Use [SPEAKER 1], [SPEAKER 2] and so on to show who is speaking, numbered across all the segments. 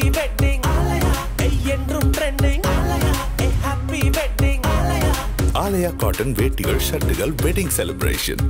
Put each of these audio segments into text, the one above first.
[SPEAKER 1] Happy wedding என்றும் trending happy wedding
[SPEAKER 2] Aalaya cotton வேட்டிகள் ஷர்ட்டுகள் வெட்டிங் செலிப்ரேஷன்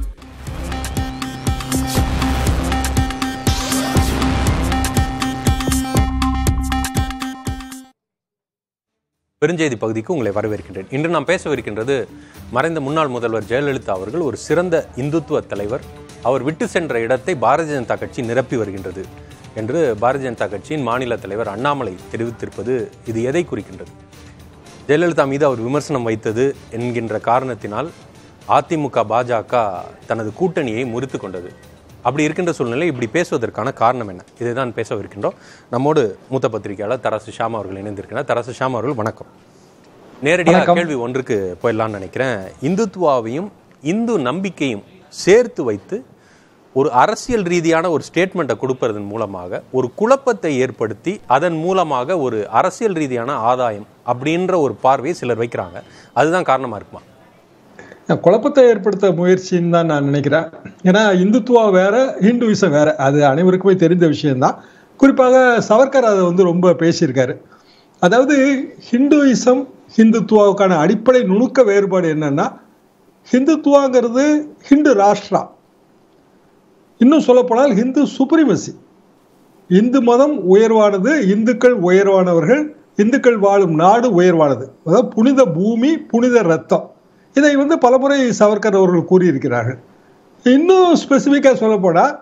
[SPEAKER 3] பெருஞ்செய்தி பகுதிக்கு உங்களை வரவேற்கின்றேன் இன்று நாம் பேசவிருக்கின்றது மறைந்த முன்னாள் முதல்வர் ஜெயலலிதா அவர்கள் ஒரு சிறந்த இந்துத்துவ தலைவர் அவர் விட்டு சென்ற இடத்தை பாரதிய ஜனதா கட்சி நிரப்பி வருகின்றது என்று பாரதிய ஜனதா கட்சியின் மாநில தலைவர் அண்ணாமலை தெரிவித்திருப்பது இது எதை குறிக்கின்றது ஜெயலலிதா மீது அவர் விமர்சனம் வைத்தது என்கின்ற காரணத்தினால் அதிமுக பாஜக தனது கூட்டணியை முறித்து கொண்டது அப்படி இருக்கின்ற சூழ்நிலை இப்படி பேசுவதற்கான காரணம் என்ன இதை தான் பேசவிருக்கின்றோம் நம்மோடு மூத்த பத்திரிகையாளர் தரசு ஷாம் அவர்கள் இணைந்திருக்கிறார் தரசு ஷாம் அவர்கள் வணக்கம் நேரடியாக கேள்வி ஒன்றுக்கு போயிடலாம்னு நினைக்கிறேன் இந்துத்துவாவையும் இந்து நம்பிக்கையும் சேர்த்து வைத்து ஒரு அரசியல் ரீதியான ஒரு ஸ்டேட்மெண்ட்டை கொடுப்பதன் மூலமாக ஒரு குழப்பத்தை ஏற்படுத்தி அதன் மூலமாக ஒரு அரசியல் ரீதியான ஆதாயம் அப்படின்ற ஒரு பார்வையை சிலர் வைக்கிறாங்க அதுதான் காரணமா இருக்குமா
[SPEAKER 4] குழப்பத்தை ஏற்படுத்த முயற்சின்னு தான் நான் நினைக்கிறேன் ஏன்னா இந்துத்துவா வேற ஹிந்துவிசம் வேற அது அனைவருக்குமே தெரிந்த விஷயம்தான் குறிப்பாக சவர்கர் அதை வந்து ரொம்ப பேசியிருக்காரு அதாவது ஹிந்துவிசம் ஹிந்துத்துவாவுக்கான அடிப்படை நுணுக்க வேறுபாடு என்னன்னா ஹிந்துத்துவாங்கிறது ஹிந்து ராஷ்டிரா இன்னும் சொல்லப்போனால் ஹிந்து சுப்ரிமசி இந்து மதம் உயர்வானது இந்துக்கள் உயர்வானவர்கள் இந்துக்கள் வாழும் நாடு உயர்வானது அதாவது புனித பூமி புனித ரத்தம் இதை வந்து பலமுறை சவர்கர் அவர்கள் கூறியிருக்கிறார்கள் இன்னும் ஸ்பெசிஃபிக்காக சொல்லப்போனால்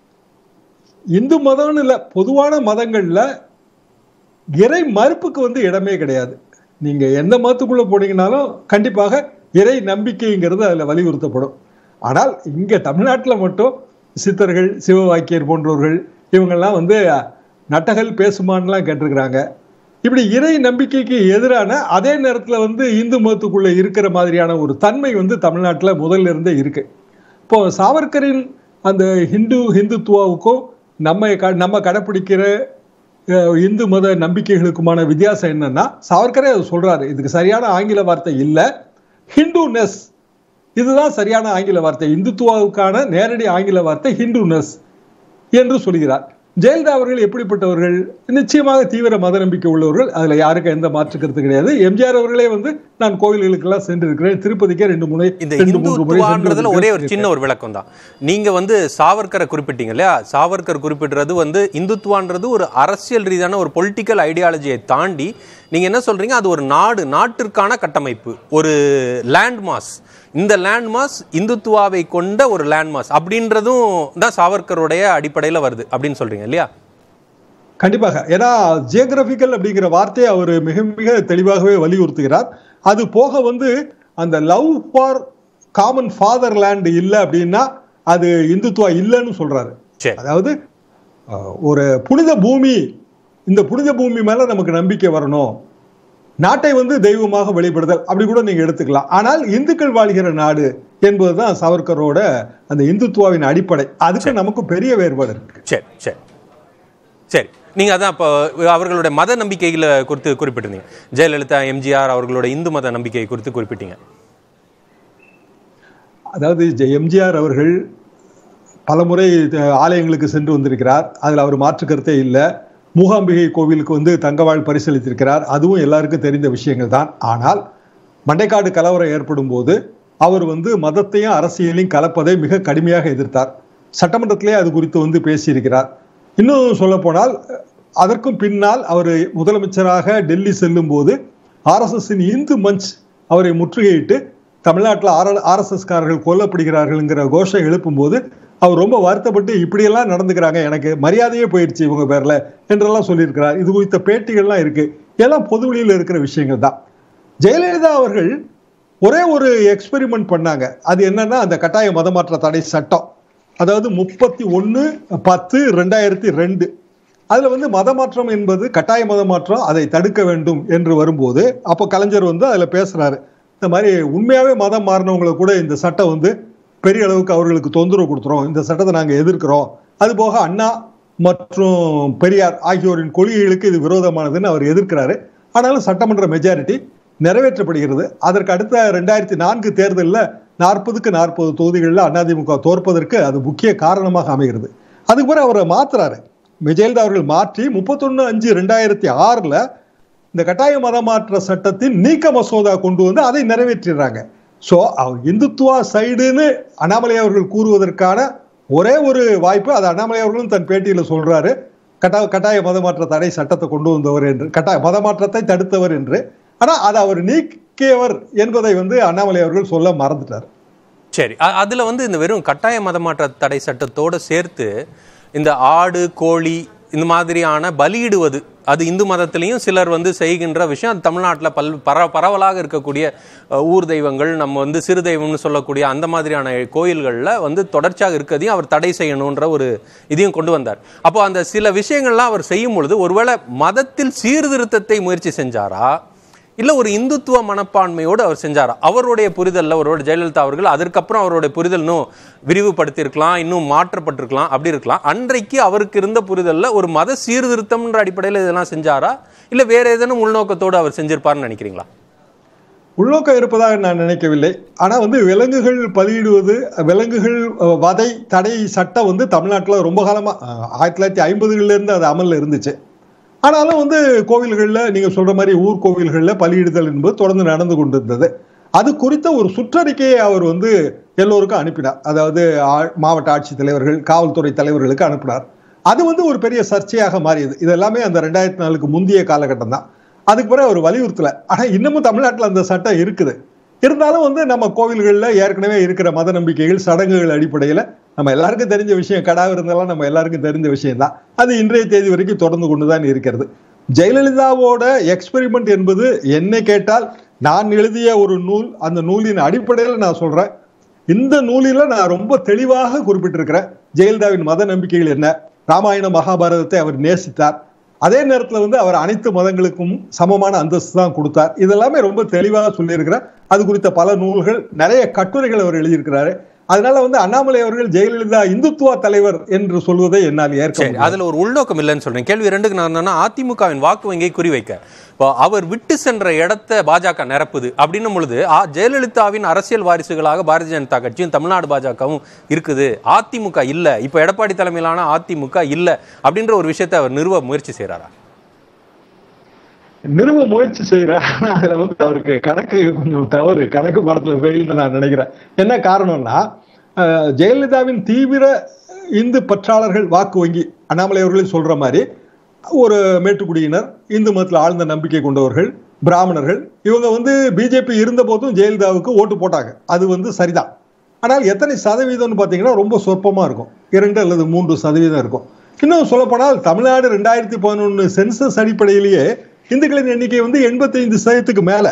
[SPEAKER 4] இந்து மதம்னு இல்லை பொதுவான மதங்களில் இறை மறுப்புக்கு வந்து இடமே கிடையாது நீங்கள் எந்த மதத்துக்குள்ளே போனீங்கனாலும் கண்டிப்பாக இறை நம்பிக்கைங்கிறது அதில் வலியுறுத்தப்படும் ஆனால் இங்கே தமிழ்நாட்டில் மட்டும் சித்தர்கள் சிவவாக்கியர் போன்றவர்கள் இவங்கெல்லாம் வந்து நட்டகல் பேசுமான்லாம் கேட்டிருக்கிறாங்க இப்படி இறை நம்பிக்கைக்கு எதிரான அதே நேரத்தில் வந்து இந்து மதத்துக்குள்ளே இருக்கிற மாதிரியான ஒரு தன்மை வந்து தமிழ்நாட்டில் முதல்ல இருந்தே இருக்கு இப்போ சாவர்கரின் அந்த ஹிந்து ஹிந்துத்துவாவுக்கும் நம்ம க நம்ம கடைப்பிடிக்கிற அஹ், இந்து மத நம்பிக்கைகளுக்குமான வித்தியாசம் என்னன்னா சாவர்கரே அதை சொல்றாரு இதுக்கு சரியான ஆங்கில வார்த்தை இல்லை ஹிந்துனஸ் இதுதான் சரியான ஆங்கில வார்த்தை இந்துத்துவாவுக்கான நேரடி ஆங்கில வார்த்தை ஹிந்துனஸ் என்று சொல்கிறார் ஜெயலலிதா அவர்கள் எப்படிப்பட்டவர்கள் நிச்சயமாக தீவிர மத நம்பிக்கை உள்ளவர்கள் அதுல யாருக்கும் எந்த மாற்று கருத்து கிடையாது எம்ஜிஆர் அவர்களே வந்து நான் கோவில்களுக்கெல்லாம் சென்றிருக்கிறேன் திருப்பதிக்கே ரெண்டு முறை
[SPEAKER 3] இந்த
[SPEAKER 4] ரெண்டு மூன்று முறை
[SPEAKER 3] இந்துத்துவான்றதுல
[SPEAKER 4] சென்று
[SPEAKER 3] ஒரே ஒரு சின்ன ஒரு விளக்கம் தான் நீங்க வந்து சாவர்கரை குறிப்பிட்டீங்க இல்லையா சாவர்கர் குறிப்பிடுறது வந்து இந்துத்துவான்றது ஒரு அரசியல் ரீதியான ஒரு பொலிட்டிக்கல் ஐடியாலஜியை தாண்டி நீங்க என்ன சொல்றீங்க அது ஒரு நாடு நாட்டிற்கான கட்டமைப்பு ஒரு லேண்ட் மாஸ் இந்த லேண்ட் மாஸ் இந்துத்துவாவை கொண்ட ஒரு லேண்ட் மாஸ் அப்படின்றதும் தான் சாவர்கருடைய அடிப்படையில வருது அப்படின்னு சொல்றீங்க இல்லையா
[SPEAKER 4] கண்டிப்பாக ஏன்னா ஜியோகிராபிக்கல் அப்படிங்கிற வார்த்தையை அவர் மிக மிக தெளிவாகவே வலியுறுத்துகிறார் அது போக வந்து அந்த love for common father land இல்லை அப்படின்னா அது இந்துத்துவா இல்லைன்னு சொல்றாரு
[SPEAKER 3] சரி
[SPEAKER 4] அதாவது அஹ், ஒரு புனித பூமி இந்த புனித பூமி மேல நமக்கு நம்பிக்கை வரணும் நாட்டை வந்து தெய்வமாக வெளிப்படுதல் அப்படி கூட நீங்க எடுத்துக்கலாம் ஆனால் இந்துக்கள் வாழ்கிற நாடு என்பதுதான் சவர்கரோட அந்த இந்துத்துவாவின் அடிப்படை அதுக்கு நமக்கு பெரிய வேறுபாடு இருக்கு
[SPEAKER 3] சரி சரி சரி நீங்க அதான் இப்போ அவர்களுடைய மத நம்பிக்கைகளை குறித்து குறிப்பிட்டிருந்தீங்க ஜெயலலிதா எம்ஜிஆர் அவர்களோட இந்து மத நம்பிக்கை குறித்து குறிப்பிட்டீங்க
[SPEAKER 4] அதாவது ஜெ- எம்ஜிஆர் அவர்கள் பலமுறை த- ஆலயங்களுக்கு சென்று வந்திருக்கிறார் அதில் அவர் மாற்று கருத்தே இல்லை மூகாம்பிகை கோவிலுக்கு வந்து தங்கவாள் பரிசீலித்திருக்கிறார் அதுவும் எல்லாருக்கும் தெரிந்த விஷயங்கள் தான் ஆனால் மண்டைக்காடு கலவரம் ஏற்படும் போது அவர் வந்து மதத்தையும் அரசியலையும் கலப்பதை மிக கடுமையாக எதிர்த்தார் சட்டமன்றத்திலே அது குறித்து வந்து பேசியிருக்கிறார் இன்னும் சொல்லப்போனால் அதற்கும் பின்னால் அவர் முதலமைச்சராக டெல்லி செல்லும் போது ஆர்எஸ்எஸ்ஸின் இந்து மஞ்ச் அவரை முற்றுகையிட்டு தமிழ்நாட்டில் ஆர் ஆர்எஸ்எஸ்காரர்கள் கொல்லப்படுகிறார்கள்ங்கிற கோஷம் எழுப்பும்போது அவர் ரொம்ப வருத்தப்பட்டு இப்படியெல்லாம் நடந்துக்கிறாங்க எனக்கு மரியாதையே போயிடுச்சு இவங்க பேர்ல என்றெல்லாம் சொல்லியிருக்கிறார் இது குறித்த பேட்டிகள்லாம் இருக்கு எல்லாம் பொது வெளியில் இருக்கிற விஷயங்கள் தான் ஜெயலலிதா அவர்கள் ஒரே ஒரு எக்ஸ்பெரிமெண்ட் பண்ணாங்க அது என்னன்னா அந்த கட்டாய மதமாற்ற தடை சட்டம் அதாவது முப்பத்தி ஒன்று பத்து ரெண்டாயிரத்தி ரெண்டு அதுல வந்து மதமாற்றம் என்பது கட்டாய மதமாற்றம் அதை தடுக்க வேண்டும் என்று வரும்போது அப்போ கலைஞர் வந்து அதுல பேசுறாரு இந்த மாதிரி உண்மையாவே மதம் மாறினவங்களை கூட இந்த சட்டம் வந்து பெரிய அளவுக்கு அவர்களுக்கு தொந்தரவு கொடுத்துரும் இந்த சட்டத்தை நாங்க எதிர்க்கிறோம் அது போக அண்ணா மற்றும் பெரியார் ஆகியோரின் கொள்கைகளுக்கு இது விரோதமானதுன்னு அவர் எதிர்க்கிறாரு ஆனாலும் சட்டமன்ற மெஜாரிட்டி நிறைவேற்றப்படுகிறது அதற்கு அடுத்த ரெண்டாயிரத்தி நான்கு தேர்தலில் நாற்பதுக்கு நாற்பது தொகுதிகளில் அதிமுக தோற்பதற்கு அது முக்கிய காரணமாக அமைகிறது அதுக்கு பிறகு அவரை மாத்துறாரு ஜெயலலிதா அவர்கள் மாற்றி முப்பத்தொன்னு அஞ்சு ரெண்டாயிரத்தி ஆறுல இந்த கட்டாய மதமாற்ற சட்டத்தின் நீக்க மசோதா கொண்டு வந்து அதை நிறைவேற்றிடுறாங்க ஸோ இந்துத்துவா சைடுன்னு அண்ணாமலை அவர்கள் கூறுவதற்கான ஒரே ஒரு வாய்ப்பு அது அண்ணாமலை அவர்களும் தன் பேட்டியில் சொல்றாரு கட்டாய கட்டாய மதமாற்ற தடை சட்டத்தை கொண்டு வந்தவர் என்று கட்டாய மதமாற்றத்தை தடுத்தவர் என்று ஆனா அதை அவர் நீக்கியவர் என்பதை வந்து அண்ணாமலை அவர்கள் சொல்ல மறந்துட்டார்
[SPEAKER 3] சரி அ- அதுல வந்து இந்த வெறும் கட்டாய மதமாற்ற தடை சட்டத்தோட சேர்த்து இந்த ஆடு கோழி இந்த மாதிரியான பலியிடுவது அது இந்து மதத்திலையும் சிலர் வந்து செய்கின்ற விஷயம் அது தமிழ்நாட்டில் பல் பர பரவலாக இருக்கக்கூடிய அஹ், ஊர் தெய்வங்கள் நம்ம வந்து சிறு தெய்வம்னு சொல்லக்கூடிய அந்த மாதிரியான கோயில்களில் வந்து தொடர்ச்சியாக இருக்கிறதையும் அவர் தடை செய்யணுன்ற ஒரு இதையும் கொண்டு வந்தார் அப்போ அந்த சில விஷயங்கள்லாம் அவர் செய்யும் பொழுது ஒருவேளை மதத்தில் சீர்திருத்தத்தை முயற்சி செஞ்சாரா இல்ல ஒரு இந்துத்துவ மனப்பான்மையோடு அவர் செஞ்சாரா அவருடைய புரிதல்ல ஒருவேளை ஜெயலலிதா அவர்கள் அதற்கப்புறம் அவருடைய புரிதல் இன்னும் விரிவுபடுத்தியிருக்கலாம் இன்னும் மாற்றப்பட்டிருக்கலாம் அப்படி இருக்கலாம் அன்றைக்கு அவருக்கு இருந்த புரிதல்ல ஒரு மத சீர்திருத்தம்ன்ற அடிப்படையில் இதெல்லாம் செஞ்சாரா இல்ல வேற ஏதேனும் உள்நோக்கத்தோடு அவர் செஞ்சிருப்பாருன்னு நினைக்கிறீங்களா
[SPEAKER 4] உள்நோக்கம் இருப்பதாக நான் நினைக்கவில்லை ஆனா வந்து விலங்குகள் பலியிடுவது விலங்குகள் அஹ், வதை தடை சட்டம் வந்து தமிழ்நாட்டில் ரொம்ப காலமா அஹ், ஆயிரத்தி தொள்ளாயிரத்தி ஐம்பதுகள்ல இருந்து அது அமல்ல இருந்துச்சு ஆனாலும் வந்து கோவில்கள்ல நீங்க சொல்ற மாதிரி ஊர் கோவில்கள்ல பலியிடுதல் என்பது தொடர்ந்து நடந்து கொண்டிருந்தது அது குறித்த ஒரு சுற்றறிக்கையை அவர் வந்து எல்லோருக்கும் அனுப்பினார் அதாவது ஆ- மாவட்ட ஆட்சித்தலைவர்கள் காவல்துறை தலைவர்களுக்கு அனுப்பினார் அது வந்து ஒரு பெரிய சர்ச்சையாக மாறியது இது எல்லாமே அந்த ரெண்டாயிரத்தி நாலுக்கு முந்தைய காலகட்டம் தான் அதுக்கு பிறகு அவர் வலியுறுத்தல ஆனா இன்னமும் தமிழ்நாட்டில் அந்த சட்டம் இருக்குது இருந்தாலும் வந்து நம்ம கோவில்கள்ல ஏற்கனவே இருக்கிற மத நம்பிக்கைகள் சடங்குகள் அடிப்படையில நம்ம எல்லாருக்கும் தெரிஞ்ச விஷயம் கடா இருந்தாலும் நம்ம எல்லாருக்கும் தெரிஞ்ச விஷயம் தான் அது இன்றைய தேதி வரைக்கும் தொடர்ந்து கொண்டுதான் இருக்கிறது ஜெயலலிதாவோட எக்ஸ்பெரிமெண்ட் என்பது என்னை கேட்டால் நான் எழுதிய ஒரு நூல் அந்த நூலின் அடிப்படையில் நான் சொல்றேன் இந்த நூலில நான் ரொம்ப தெளிவாக குறிப்பிட்டிருக்கிறேன் ஜெயலலிதாவின் மத நம்பிக்கைகள் என்ன ராமாயண மகாபாரதத்தை அவர் நேசித்தார் அதே நேரத்துல வந்து அவர் அனைத்து மதங்களுக்கும் சமமான அந்தஸ்து தான் கொடுத்தார் இதெல்லாமே ரொம்ப தெளிவாக சொல்லியிருக்கிறார் அது குறித்த பல நூல்கள் நிறைய கட்டுரைகள் அவர் எழுதியிருக்கிறாரு அதனால வந்து அண்ணாமலை அவர்கள் ஜெயலலிதா இந்துத்துவா தலைவர் என்று சொல்வதை என்னால் ஏற்க
[SPEAKER 3] சரி
[SPEAKER 4] முடியாது.
[SPEAKER 3] அதுல ஒரு உள்நோக்கம் இல்லைன்னு சொல்றேன் கேள்வி ரெண்டுக்கு நான் என்னன்னா அதிமுகவின் வாக்கு வங்கியை குறிவைக்க இப்போ அவர் விட்டு சென்ற இடத்தை பாஜக நிரப்புது அப்படின்னும் பொழுது ஆ- ஜெயலலிதாவின் அரசியல் வாரிசுகளாக பாரதிய ஜனதா கட்சியும் தமிழ்நாடு பாஜகவும் இருக்குது அதிமுக இல்ல இப்போ எடப்பாடி தலைமையிலான அதிமுக இல்ல அப்படின்ற ஒரு விஷயத்தை அவர் நிறுவ முயற்சி செய்றாரா
[SPEAKER 4] நிறுவ முயற்சி செய்யறேன் ஆனா அதுல வந்து அவருக்கு கணக்கு கொஞ்சம் தவறு கணக்கு படத்துல ஃபெயில்னு நான் நினைக்கிறேன் என்ன காரணம்னா அஹ், ஜெயலலிதாவின் தீவிர இந்து பற்றாளர்கள் வாக்கு வங்கி அண்ணாமலை அவர்களே சொல்ற மாதிரி ஒரு மேட்டுக்குடியினர் இந்து மதத்தில் ஆழ்ந்த நம்பிக்கை கொண்டவர்கள் பிராமணர்கள் இவங்க வந்து பிஜேபி இருந்த போதும் ஜெயலலிதாவுக்கு ஓட்டு போட்டாங்க அது வந்து சரிதான் ஆனால் எத்தனை சதவீதம்னு பார்த்தீங்கன்னா ரொம்ப சொற்பமா இருக்கும் இரண்டு அல்லது மூன்று சதவீதம் இருக்கும் இன்னும் சொல்லப்போனால் தமிழ்நாடு ரெண்டாயிரத்தி பதினொன்று சென்சஸ் அடிப்படையிலேயே இந்துக்களின் எண்ணிக்கை வந்து எண்பத்தைந்து சதவீதத்துக்கு மேல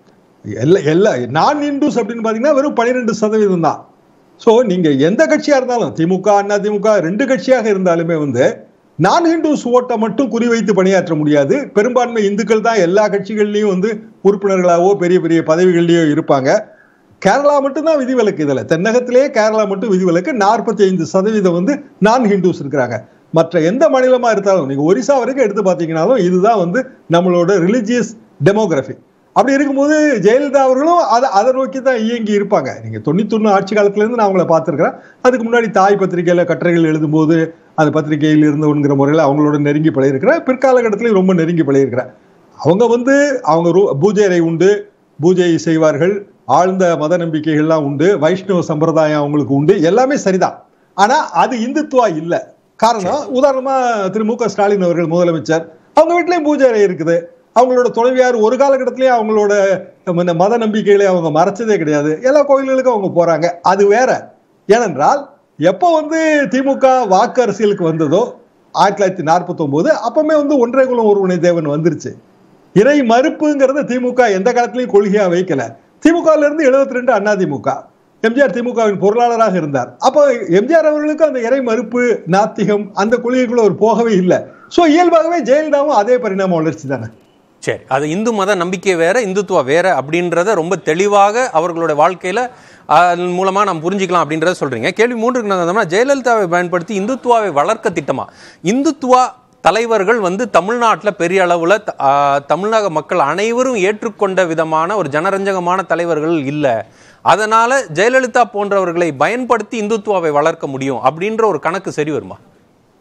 [SPEAKER 4] எல்லா எல்லா நான் இந்துஸ் அப்படின்னு பார்த்தீங்கன்னா வெறும் பன்னிரெண்டு சதவீதம் தான் ஸோ நீங்க எந்த கட்சியா இருந்தாலும் திமுக அண்ணா திமுக ரெண்டு கட்சியாக இருந்தாலுமே வந்து நான் ஹிந்துஸ் ஓட்டை மட்டும் குறிவைத்து பணியாற்ற முடியாது பெரும்பான்மை இந்துக்கள் தான் எல்லா கட்சிகள்லையும் வந்து உறுப்பினர்களாகவோ பெரிய பெரிய பதவிகள்லையோ இருப்பாங்க கேரளா மட்டும்தான் விதிவிலக்கு இதுல தென்னகத்திலேயே கேரளா மட்டும் விதிவிலக்கு நாற்பத்தி ஐந்து சதவீதம் வந்து நான் ஹிந்துஸ் இருக்கிறாங்க மற்ற எந்த மாநிலமா இருந்தாலும் நீங்க ஒரிசா வரைக்கும் எடுத்து பார்த்தீங்கன்னாலும் இதுதான் வந்து நம்மளோட ரிலிஜியஸ் டெமோகிராஃபி அப்படி இருக்கும்போது ஜெயலலிதா அவர்களும் அதை அதை நோக்கி தான் இயங்கி இருப்பாங்க நீங்க தொண்ணூத்தொன்னு ஆட்சி காலத்துல இருந்து நான் அவங்கள பார்த்திருக்கிறேன் அதுக்கு முன்னாடி தாய் பத்திரிகையில கட்டுரைகள் எழுதும்போது அந்த பத்திரிகையில் இருந்தவங்கிற முறையில் அவங்களோட நெருங்கி பழகிருக்கிறேன் பிற்காலகட்டத்திலையும் ரொம்ப நெருங்கி பழகிருக்கிறேன் அவங்க வந்து அவங்க ரூ- பூஜை அறை உண்டு பூஜை செய்வார்கள் ஆழ்ந்த மத நம்பிக்கைகள்லாம் உண்டு வைஷ்ணவ சம்பிரதாயம் அவங்களுக்கு உண்டு எல்லாமே சரிதான் ஆனா அது இந்துத்துவா இல்ல காரணம் உதாரணமா திரு மு க ஸ்டாலின் அவர்கள் முதலமைச்சர் அவங்க வீட்லயும் பூஜை அறை இருக்குது அவங்களோட துணைவியார் ஒரு காலகட்டத்திலேயே அவங்களோட இந்த மத நம்பிக்கைகளை அவங்க மறைச்சதே கிடையாது எல்லா கோயில்களுக்கும் அவங்க போறாங்க அது வேற ஏனென்றால் எப்போ வந்து திமுக வாக்கு அரசியலுக்கு வந்ததோ ஆயிரத்தி தொள்ளாயிரத்தி நாற்பத்தி ஒன்பது அப்பவுமே வந்து ஒன்றே குலம் ஒருவனை தேவன் வந்துருச்சு இறை மறுப்புங்கிறத திமுக எந்த காலத்திலையும் கொள்கையா வைக்கல திமுகல இருந்து 72 ரெண்டு அண்ணா திமுக எம்ஜிஆர் திமுகவின் பொருளாளராக இருந்தார் அப்போ எம்ஜிஆர் அவர்களுக்கு அந்த இறை மறுப்பு நாத்திகம் அந்த கொள்கைக்குள்ள ஒரு போகவே இல்லை சோ இயல்பாகவே ஜெயலலிதாவும் அதே பரிணாம வளர்ச்சி தானே
[SPEAKER 3] சரி அது இந்து மத நம்பிக்கை வேற இந்துத்துவா வேற அப்படின்றத ரொம்ப தெளிவாக அவர்களுடைய வாழ்க்கையில அதன் மூலமா நாம் புரிஞ்சுக்கலாம் அப்படின்றத சொல்றீங்க கேள்வி மூன்றுக்கு நாங்கள் வந்தோம்னா ஜெயலலிதாவை பயன்படுத்தி இந்துத்துவாவை வளர்க்க திட்டமா இந்துத்துவா தலைவர்கள் வந்து தமிழ்நாட்டில் பெரிய அளவில் தமிழக மக்கள் அனைவரும் ஏற்றுக்கொண்ட விதமான ஒரு ஜனரஞ்சகமான தலைவர்கள் இல்லை அதனால ஜெயலலிதா போன்றவர்களை பயன்படுத்தி இந்துத்துவாவை வளர்க்க முடியும் அப்படின்ற ஒரு கணக்கு சரி வருமா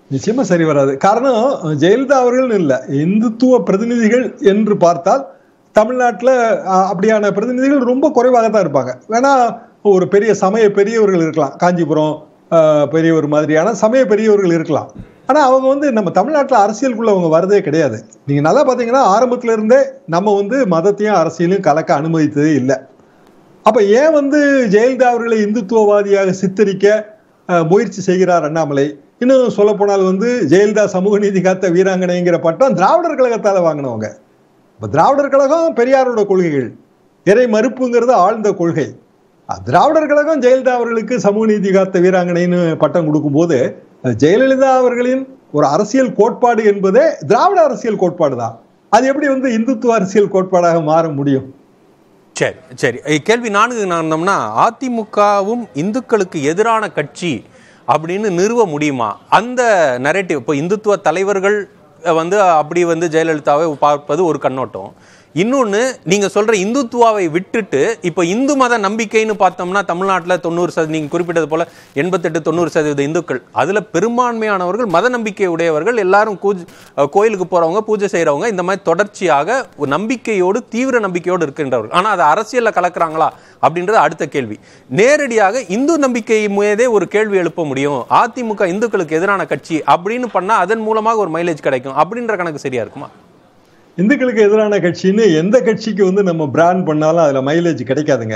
[SPEAKER 4] நிச்சயமா சரி வராது காரணம் ஜெயலலிதா அவர்கள் இல்ல இந்துத்துவ பிரதிநிதிகள் என்று பார்த்தால் தமிழ்நாட்டுல அஹ், அப்படியான பிரதிநிதிகள் ரொம்ப குறைவாக தான் இருப்பாங்க வேணா ஒரு பெரிய சமய பெரியவர்கள் இருக்கலாம் காஞ்சிபுரம் அஹ், பெரியவர் மாதிரியான சமய பெரியவர்கள் இருக்கலாம் ஆனா அவங்க வந்து நம்ம தமிழ்நாட்டுல அரசியலுக்குள்ள அவங்க வரதே கிடையாது நீங்க நல்லா பாத்தீங்கன்னா ஆரம்பத்துல இருந்தே நம்ம வந்து மதத்தையும் அரசியலையும் கலக்க அனுமதித்ததே இல்லை அப்ப ஏன் வந்து ஜெயலலிதா அவர்களை இந்துத்துவவாதியாக சித்தரிக்க அஹ், முயற்சி செய்கிறார் அண்ணாமலை இன்னும் சொல்ல போனால் வந்து ஜெயலலிதா சமூக நீதி காத்த வீராங்கனைங்கிற பட்டம் திராவிடர் கழகத்தால வாங்கினவங்க இப்ப திராவிடர் கழகம் பெரியாரோட கொள்கைகள் இறை மறுப்புங்கிறது ஆழ்ந்த கொள்கை அஹ், திராவிடர் கழகம் ஜெயலலிதா அவர்களுக்கு சமூக நீதி காத்த வீராங்கனைன்னு பட்டம் கொடுக்கும்போது அஹ், ஜெயலலிதா அவர்களின் ஒரு அரசியல் கோட்பாடு என்பதே திராவிட அரசியல் கோட்பாடு தான் அது எப்படி வந்து இந்துத்துவ அரசியல் கோட்பாடாக மாற முடியும்
[SPEAKER 3] சரி சரி இ- கேள்வி நான்கு நடந்தோம்னா அதிமுகவும் இந்துக்களுக்கு எதிரான கட்சி அப்படின்னு நிறுவ முடியுமா அந்த நரேட்டிவ் இப்போ இந்துத்துவ தலைவர்கள் அஹ், வந்து அப்படி வந்து ஜெயலலிதாவை பார்ப்பது ஒரு கண்ணோட்டம் இன்னொன்று நீங்கள் சொல்கிற இந்துத்துவாவை விட்டுட்டு இப்போ இந்து மத நம்பிக்கைன்னு பார்த்தோம்னா தமிழ்நாட்டில் தொண்ணூறு சதவீதம் நீங்கள் குறிப்பிட்டது போல் எண்பத்தெட்டு தொண்ணூறு சதவீத இந்துக்கள் அதில் பெரும்பான்மையானவர்கள் மத நம்பிக்கை உடையவர்கள் எல்லாரும் கூஜ் அஹ், கோயிலுக்கு போகிறவங்க பூஜை செய்கிறவங்க இந்த மாதிரி தொடர்ச்சியாக ஒரு நம்பிக்கையோடு தீவிர நம்பிக்கையோடு இருக்கின்றவர்கள் ஆனால் அதை அரசியலில் கலக்குறாங்களா அப்படின்றது அடுத்த கேள்வி நேரடியாக இந்து நம்பிக்கை மீதே ஒரு கேள்வி எழுப்ப முடியும் அதிமுக இந்துக்களுக்கு எதிரான கட்சி அப்படின்னு பண்ணால் அதன் மூலமாக ஒரு மைலேஜ் கிடைக்கும் அப்படின்ற கணக்கு சரியா இருக்குமா
[SPEAKER 4] இந்துக்களுக்கு எதிரான கட்சின்னு எந்த கட்சிக்கு வந்து நம்ம பிராண்ட் பண்ணாலும் அதுல மைலேஜ் கிடைக்காதுங்க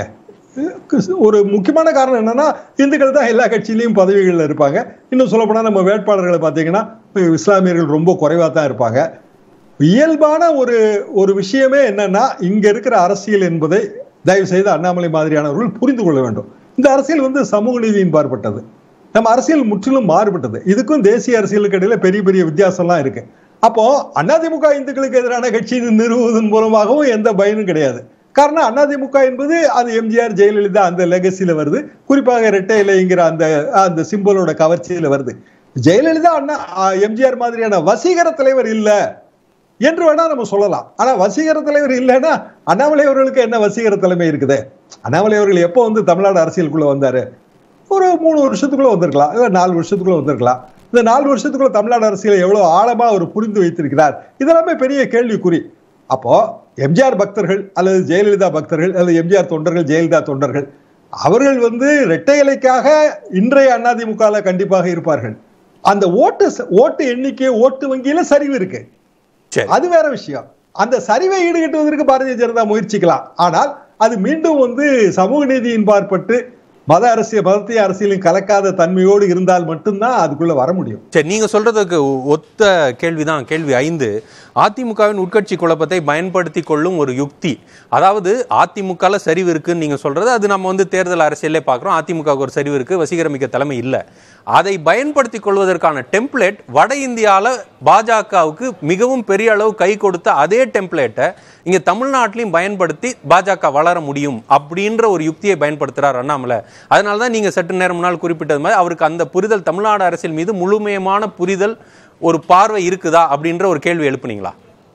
[SPEAKER 4] ஒரு முக்கியமான காரணம் என்னன்னா இந்துக்கள் தான் எல்லா கட்சியிலையும் பதவிகளில் இருப்பாங்க இன்னும் சொல்லப்போனால் நம்ம வேட்பாளர்களை பார்த்தீங்கன்னா இஸ்லாமியர்கள் ரொம்ப குறைவாக தான் இருப்பாங்க இயல்பான ஒரு ஒரு விஷயமே என்னன்னா இங்க இருக்கிற அரசியல் என்பதை தயவு செய்து அண்ணாமலை மாதிரியானவர்கள் புரிந்து கொள்ள வேண்டும் இந்த அரசியல் வந்து சமூக நீதியின் பார்ப்பட்டது நம்ம அரசியல் முற்றிலும் மாறுபட்டது இதுக்கும் தேசிய அரசியலுக்கு இடையில பெரிய பெரிய வித்தியாசம்லாம் இருக்கு அப்போ அதிமுக இந்துக்களுக்கு எதிரான கட்சி நிறுவுவதன் மூலமாகவும் எந்த பயனும் கிடையாது காரணம் அதிமுக என்பது அது எம்ஜிஆர் ஜெயலலிதா அந்த லெகசியில வருது குறிப்பாக இரட்டை இலைங்கிற அந்த அந்த சிம்பலோட கவர்ச்சியில வருது ஜெயலலிதா அண்ணா எம்ஜிஆர் மாதிரியான வசீகர தலைவர் இல்ல என்று வேணா நம்ம சொல்லலாம் ஆனா வசீகர தலைவர் இல்லைன்னா அண்ணாமலை அவர்களுக்கு என்ன வசீகர தலைமை இருக்குது அண்ணாமலை அவர்கள் எப்போ வந்து தமிழ்நாடு அரசியலுக்குள்ள வந்தாரு ஒரு மூணு வருஷத்துக்குள்ள வந்திருக்கலாம் இல்ல நாலு வருஷத்துக்குள்ள வந்திருக்கலாம் இந்த நாலு வருஷத்துக்குள்ள தமிழ்நாடு அரசியலை எவ்வளவு ஆழமா அவர் புரிந்து வைத்திருக்கிறார் இதெல்லாமே பெரிய கேள்விக்குறி அப்போ எம்ஜிஆர் பக்தர்கள் அல்லது ஜெயலலிதா பக்தர்கள் அல்லது எம்ஜிஆர் தொண்டர்கள் ஜெயலலிதா தொண்டர்கள் அவர்கள் வந்து இரட்டை இலைக்காக இன்றைய அதிமுகல கண்டிப்பாக இருப்பார்கள் அந்த ஓட்டு ஓட்டு எண்ணிக்கை ஓட்டு வங்கியில சரிவு இருக்கு
[SPEAKER 3] சரி
[SPEAKER 4] அது வேற விஷயம் அந்த சரிவை ஈடுகட்டுவதற்கு பாரதிய ஜனதா முயற்சிக்கலாம் ஆனால் அது மீண்டும் வந்து சமூக நீதியின் பார்ப்பட்டு மத அரசியல் மதத்தை அரசியலும் கலக்காத தன்மையோடு இருந்தால் மட்டும்தான் அதுக்குள்ள வர முடியும்
[SPEAKER 3] சரி நீங்க சொல்றதுக்கு ஒ- ஒத்த கேள்விதான் கேள்வி ஐந்து அதிமுகவின் உட்கட்சி குழப்பத்தை பயன்படுத்தி கொள்ளும் ஒரு யுக்தி அதாவது அதிமுகல சரிவு இருக்குன்னு நீங்க சொல்றது அது நம்ம வந்து தேர்தல் அரசியலே பார்க்குறோம் அதிமுக ஒரு சரிவு இருக்கு வசீகரமிக்க தலைமை இல்லை அதை பயன்படுத்தி கொள்வதற்கான டெம்ப்ளேட் வட இந்தியால பாஜகவுக்கு மிகவும் பெரிய அளவு கை கொடுத்த அதே டெம்ப்ளேட்டை இங்க தமிழ்நாட்டிலையும் பயன்படுத்தி பாஜக வளர முடியும் அப்படின்ற ஒரு யுக்தியை பயன்படுத்துறார் அண்ணாமலை அதனால தான் நீங்க சற்று நேரம் முன்னால் குறிப்பிட்டது மாதிரி அவருக்கு அந்த புரிதல் தமிழ்நாடு அரசியல் மீது முழுமையமான புரிதல் ஒரு பார்வை இருக்குதா அப்படின்ற ஒரு கேள்வி எழுப்புனீங்களா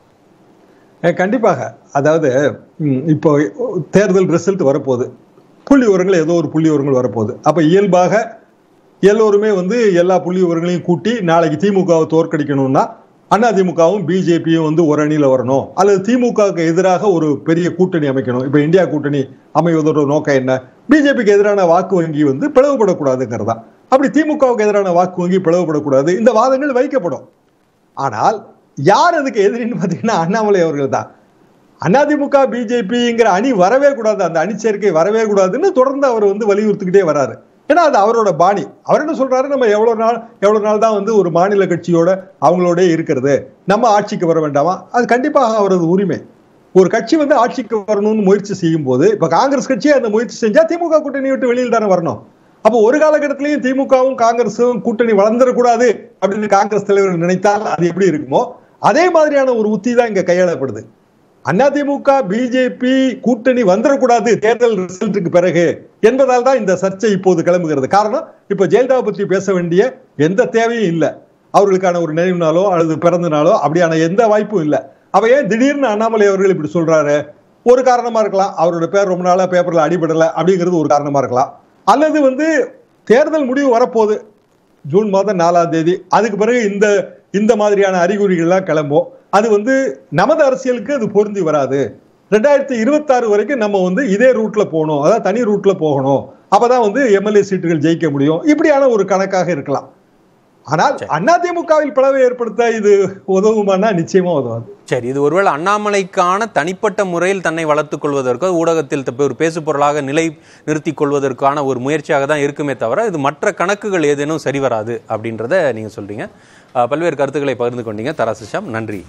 [SPEAKER 4] அஹ் கண்டிப்பாக அதாவது ம், இப்போ தேர்தல் ரிசல்ட் வரப்போகுது புள்ளி விவரங்கள் ஏதோ ஒரு புள்ளி விவரங்கள் வரப்போகுது அப்ப இயல்பாக எல்லோருமே வந்து எல்லா புள்ளி விவரங்களையும் கூட்டி நாளைக்கு திமுகவை தோற்கடிக்கணும்னா அதிமுகவும் பிஜேபியும் வந்து ஒரு அணியில வரணும் அல்லது திமுகவுக்கு எதிராக ஒரு பெரிய கூட்டணி அமைக்கணும் இப்ப இந்தியா கூட்டணி அமைவதோட நோக்கம் என்ன பிஜேபிக்கு எதிரான வாக்கு வங்கி வந்து பிளவுபடக்கூடாதுங்கிறதா அப்படி திமுகவுக்கு எதிரான வாக்கு வங்கி பிளவுபடக்கூடாது இந்த வாதங்கள் வைக்கப்படும் ஆனால் யார் அதுக்கு எதிரின்னு பார்த்தீங்கன்னா அண்ணாமலை அவர்கள் தான் அதிமுக பிஜேபிங்கிற அணி வரவே கூடாது அந்த அணி சேர்க்கை வரவே கூடாதுன்னு தொடர்ந்து அவர் வந்து வலியுறுத்திக்கிட்டே வராரு ஏன்னா அது அவரோட பாணி அவர் என்ன சொல்றாரு நம்ம எவ்வளவு நாள் எவ்வளவு நாள் தான் வந்து ஒரு மாநில கட்சியோட அவங்களோட இருக்கிறது நம்ம ஆட்சிக்கு வர வேண்டாமா அது கண்டிப்பாக அவரது உரிமை ஒரு கட்சி வந்து ஆட்சிக்கு வரணும்னு முயற்சி செய்யும் போது இப்ப காங்கிரஸ் கட்சியே அந்த முயற்சி செஞ்சா திமுக கூட்டணி விட்டு வெளியில் தானே வரணும் அப்போ ஒரு காலகட்டத்திலையும் திமுகவும் காங்கிரஸும் கூட்டணி வளர்ந்துடக்கூடாது அப்படின்னு காங்கிரஸ் தலைவர்கள் நினைத்தால் அது எப்படி இருக்குமோ அதே மாதிரியான ஒரு உத்தி தான் இங்க கையாளப்படுது அதிமுக பிஜேபி கூட்டணி வந்துடக்கூடாது தேர்தல் ரிசல்ட்டுக்கு பிறகு என்பதால் தான் இந்த சர்ச்சை இப்போது கிளம்புகிறது காரணம் இப்ப ஜெயலலிதா பற்றி பேச வேண்டிய எந்த தேவையும் இல்லை அவர்களுக்கான ஒரு நினைவு நாளோ அல்லது பிறந்த நாளோ அப்படியான எந்த வாய்ப்பும் இல்லை அவ ஏன் திடீர்னு அண்ணாமலை அவர்கள் இப்படி சொல்றாரு ஒரு காரணமா இருக்கலாம் அவரோட பேர் ரொம்ப நாளா பேப்பர்ல அடிபடல அப்படிங்கிறது ஒரு காரணமா இருக்கலாம் அல்லது வந்து தேர்தல் முடிவு வரப்போகுது ஜூன் மாதம் நாலாம் தேதி அதுக்கு பிறகு இந்த இந்த மாதிரியான அறிகுறிகள்லாம் கிளம்பும் அது வந்து நமது அரசியலுக்கு அது பொருந்தி வராது ரெண்டாயிரத்தி இருபத்தாறு வரைக்கும் நம்ம வந்து இதே ரூட்ல போகணும் அதாவது தனி ரூட்ல போகணும் அப்பதான் வந்து எம்எல்ஏ சீட்டுகள் ஜெயிக்க முடியும் இப்படியான ஒரு கணக்காக இருக்கலாம் ஆனால் அதிமுகவில் பிளவை ஏற்படுத்த இது உதவுமானா நிச்சயமா உதவாது
[SPEAKER 3] சரி இது ஒருவேளை அண்ணாமலைக்கான தனிப்பட்ட முறையில் தன்னை வளர்த்துக் கொள்வதற்கோ ஊடகத்தில் தப்ப- ஒரு பேசு பொருளாக நிலை நிறுத்திக் கொள்வதற்கான ஒரு முயற்சியாக தான் இருக்குமே தவிர இது மற்ற கணக்குகள் ஏதேனும் சரி வராது அப்படின்றத நீங்க சொல்றீங்க அஹ், பல்வேறு கருத்துக்களை பகிர்ந்து கொண்டீங்க தராசிஷாம் நன்றி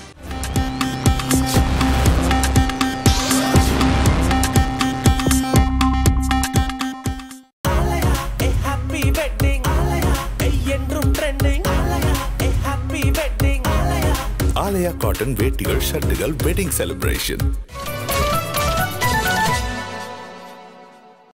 [SPEAKER 1] ஹாப்பி வெட்டிங் என்றும் trending happy wedding
[SPEAKER 2] Aalaya cotton வேட்டிகள் ஷர்ட்டுகள் வெட்டிங் செலிப்ரேஷன்